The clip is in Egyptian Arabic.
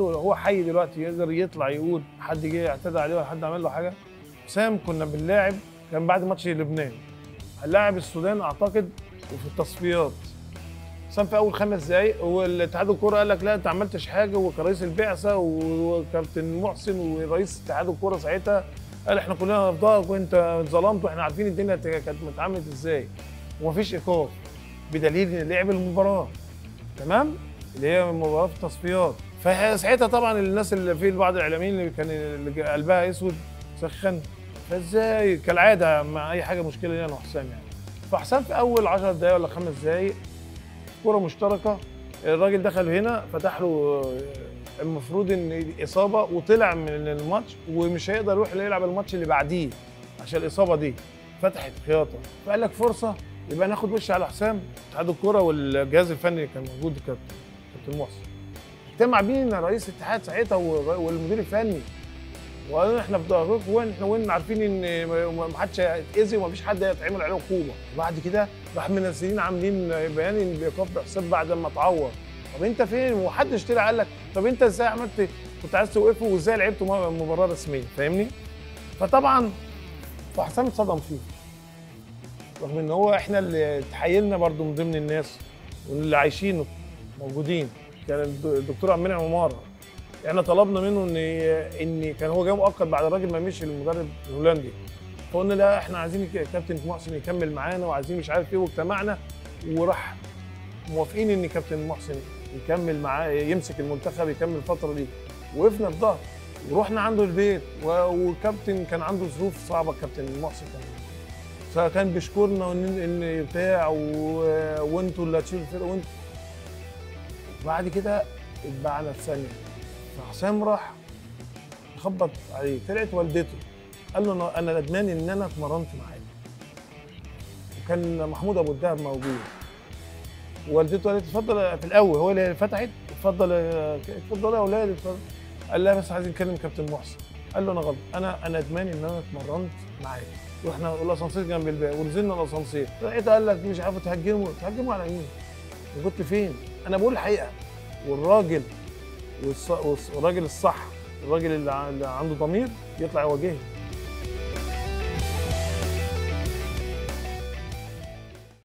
هو حي دلوقتي يقدر يطلع يقول حد جه اعتدى عليه ولا حد عمل له حاجه حسام كنا بنلاعب كان بعد ماتش لبنان هنلاعب السودان اعتقد وفي التصفيات حسام في اول خمس دقايق والاتحاد الكوره قال لك لا انت ما عملتش حاجه وكرئيس البعثه وكابتن محسن ورئيس اتحاد الكوره ساعتها قال احنا كلنا في ظهرك وانت اتظلمت واحنا عارفين الدنيا كانت اتعملت ازاي ومفيش ايقاف بدليل ان لعب المباراه تمام اللي هي مباراه في التصفيات فساعتها طبعا الناس اللي في بعض الاعلاميين اللي كان اللي قلبها اسود سخن فازاي كالعاده مع اي حاجه مشكله لي انا وحسام يعني فحسام في اول 10 دقائق ولا خمس دقائق كره مشتركه الراجل دخل هنا فتح له المفروض ان اصابه وطلع من الماتش ومش هيقدر يروح يلعب الماتش اللي بعديه عشان الاصابه دي فتحت خياطه فقال لك فرصه يبقى ناخد وش على حسام اتحاد الكوره والجهاز الفني اللي كان موجود كابتن كابتن محسن اجتمع بينا رئيس الاتحاد ساعتها والمدير الفني وقالوا احنا في ظهركم وين احنا وين عارفين ان ما حدش هيتاذي ومفيش حد هيتعمل عليه عقوبه وبعد كده راح منزلين عاملين بيان ان بايقاف بحساب بعد ما اتعور طب انت فين ومحدش طلع قال لك طب انت ازاي عملت كنت عايز توقفه وازاي لعبته مباراه رسميه فاهمني فطبعا فحسام اتصدم فيه رغم ان هو احنا اللي تحيلنا برضو من ضمن الناس واللي عايشينه موجودين كان الدكتور عبد المنعم عماره احنا طلبنا منه ان ان كان هو جاي مؤقت بعد الراجل ما مشي المدرب الهولندي فقلنا لا احنا عايزين كابتن محسن يكمل معانا وعايزين مش عارف ايه واجتمعنا وراح موافقين ان كابتن محسن يكمل معاه يمسك المنتخب يكمل الفتره دي وقفنا في ظهر ورحنا عنده البيت وكابتن كان عنده ظروف صعبه كابتن محسن كان فكان بيشكرنا وان ان بتاع وانتوا اللي هتشيلوا الفرقه وانتوا بعد كده اتبعنا في ثانيه فحسام راح خبط عليه طلعت والدته قال له انا انا ندمان ان انا اتمرنت معاك وكان محمود ابو الدهب موجود والدته قالت اتفضل في الاول هو اللي فتحت اتفضل اتفضل يا اولاد اتفضل قال لها بس عايزين نكلم كابتن محسن قال له انا غلط انا انا ندمان ان انا اتمرنت معاك واحنا الاسانسير جنب الباب ونزلنا الاسانسير لقيت قال لك مش عارف تهجموا تهجموا على مين؟ كنت فين؟ انا بقول الحقيقه والراجل والراجل الصح الراجل اللي عنده ضمير يطلع يواجهني